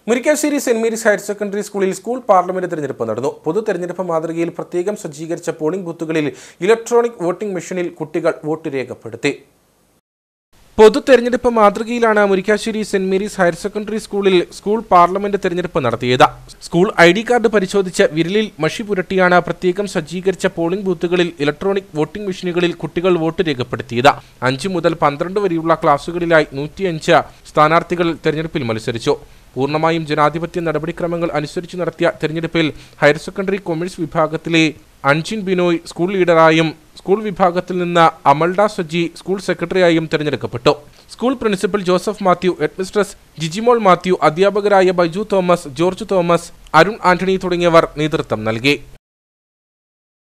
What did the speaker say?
Murickassery Saint Mary's higher secondary സ്കൂളിൽ school parliament തെരഞ്ഞെടുപ്പ് നടന്നു പൊതു തെരഞ്ഞെടുപ്പ് മാതൃകയിൽ പ്രത്യേകം സജ്ജീകരിച്ച പോളിംഗ് ബൂത്തുകളിൽ ഇലക്ട്രോണിക് വോട്ടിംഗ് മെഷീനിൽ കുട്ടികൾ വോട്ട് രേഖപ്പെടുത്തി പൊതു തെരഞ്ഞെടുപ്പ് മാതൃകയിലാണ് Murickassery Saint Mary's higher secondary സ്കൂളിൽ സ്കൂൾ പാർലമെന്റ് തെരഞ്ഞെടുപ്പ് നടത്തിയത് സ്കൂൾ ഐ ഡി കാർഡ് പരിശോധിച്ച് വിരലിൽ മഷി പുരട്ടിയാണ് പ്രത്യേകം സജ്ജീകരിച്ച പോളിംഗ് ബൂത്തുകളിൽ ഇലക്ട്രോണിക് വോട്ടിംഗ് മെഷീനുകളിൽ കുട്ടികൾ വോട്ട് രേഖപ്പെടുത്തിയത് അഞ്ച് മുതൽ പന്ത്രണ്ട് വരെയുള്ള ക്ലാസുകളിലായി നൂറ്റിയഞ്ച് സ്ഥാനാർത്ഥികൾ തെരഞ്ഞെടുപ്പിൽ മത്സരിച്ചു പൂർണ്ണമായും ജനാധിപത്യ നടപടിക്രമങ്ങൾ അനുസരിച്ച് നടത്തിയ തെരഞ്ഞെടുപ്പിൽ ഹയർ സെക്കൻഡറി കൊമേഴ്സ് വിഭാഗത്തിലെ അൻജിൻ ബിനോയ് സ്കൂൾ ലീഡറായും സ്കൂൾ വിഭാഗത്തിൽ നിന്ന് അമൽഡ സജി സ്കൂൾ സെക്രട്ടറിയായും തെരഞ്ഞെടുക്കപ്പെട്ടു school principal Joseph Mathew headmistress Jijimol Mathew അധ്യാപകരായ Baiju Thomas George Thomas Arun Antony തുടങ്ങിയവർ നേതൃത്വം നൽകി